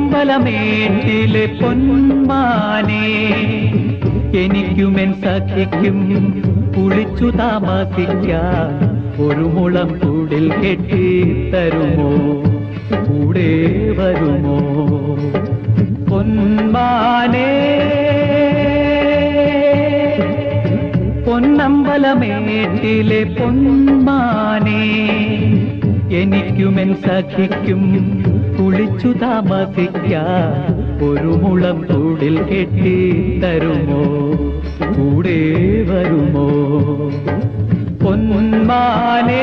പൊന്നമ്പലമേട്ടിലെ പൊന്മാനെ എനിക്കുമെൻ സഖിക്കും കുളിച്ചു താമസിക്കാൻ ഒരു മുളം കൂടിൽ കെട്ടി തരുമോ കൂടെ വരുമോ പൊന്മാനേ പൊന്നമ്പലമേട്ടിലെ പൊന്മാനേ എനിക്കുമെൻ സഖിക്കും കുളിച്ചു താമസിക്കാൻ ഒരു മുളം കൂടിൽ കെട്ടി തരുമോ കൂടെ വരുമോ പൊന്മാനേ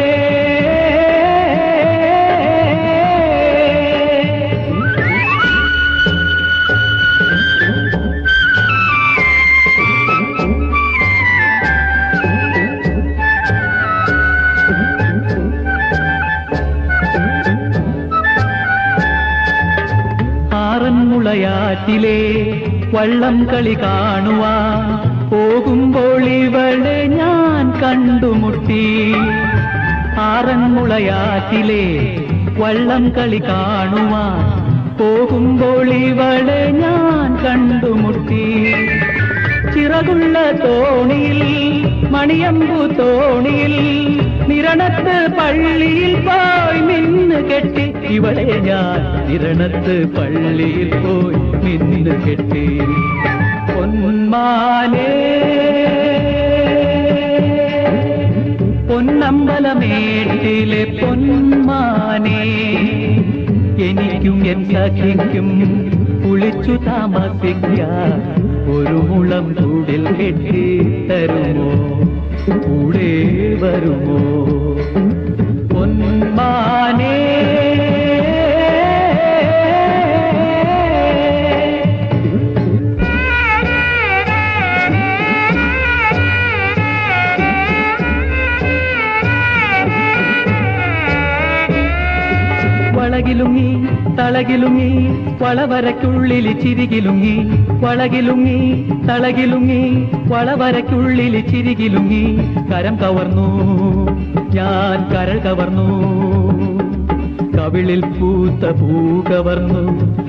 ആറന്മുളയാറ്റിലെ വള്ളം കളി കാണുവാൻ പോകുമ്പോൾ ഇവളെ ഞാൻ കണ്ടുമുട്ടി ആറന്മുളയാറ്റിലെ വള്ളം കളി കാണുവാൻ പോകുമ്പോൾ ഇവളെ ഞാൻ കണ്ടുമുട്ടി ചിറകുള്ള തോണിയിൽ മണിയമ്പു തോണിയിൽ നിരണത്ത് പള്ളിയിൽ പോയി നിന്ന് കെട്ടി ഇവളെ ഞാൻ നിരണത്ത് പള്ളിയിൽ പോയി നിന്ന് കെട്ടി പൊന്മാനേ പൊന്നമ്പലമേട്ടിലെ പൊന്മാനേ എനിക്കും എൻ സഖിക്കും കുളിച്ചു താമസിക്കാൻ ഒരു മുളം കൂടിൽ കെട്ടി തരുമോ കൂടെ വരുമോ പൊന്മാനേ വളകിലുങ്ങി തളകിലുങ്ങി വളവരയ്ക്കുള്ളിൽ ചിരികിലുങ്ങി വളകിലുങ്ങി തളകിലുങ്ങി വളവരയ്ക്കുള്ളിൽ ചിരികിലുങ്ങി കരം കവർന്നു ഞാൻ കരൾ കവർന്നു കവിളിൽ പൂത്ത പൂ കവർന്നു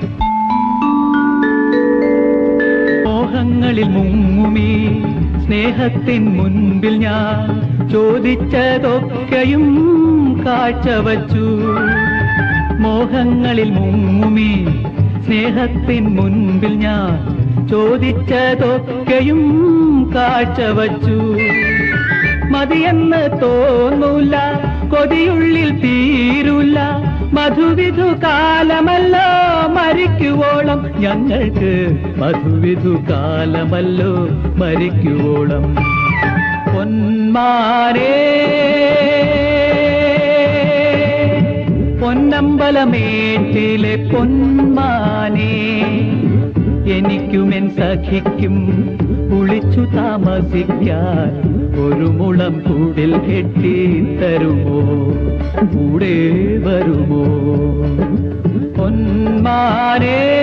മോഹങ്ങളിൽ മുങ്ങുമീ സ്നേഹത്തിൻ മുൻപിൽ ഞാൻ ചോദിച്ചതൊക്കെയും കാഴ്ചവച്ചു മോഹങ്ങളിൽ മുങ്ങുമീ സ്നേഹത്തിൻ മുൻപിൽ ഞാൻ ചോദിച്ചതൊക്കെയും കാഴ്ചവച്ചു മതിയെന്ന് തോന്നൂല കൊതിയുള്ളിൽ തീരൂല മധുവിധു കാലമല്ലോ മരിക്കുവോളം ഞങ്ങൾക്ക് മധുവിധു കാലമല്ലോ മരിക്കുവോളം പൊന്മാരേ പൊന്നമ്പലമേട്ടിലെ പൊന്മാനേ എനിക്കുമെൻ സഖിക്കും കുളിച്ചു താമസിക്കാൻ ഒരു മുളം കൂടിൽ കെട്ടി തരുമോ കൂടെ വരുമോ പൊന്മാനേ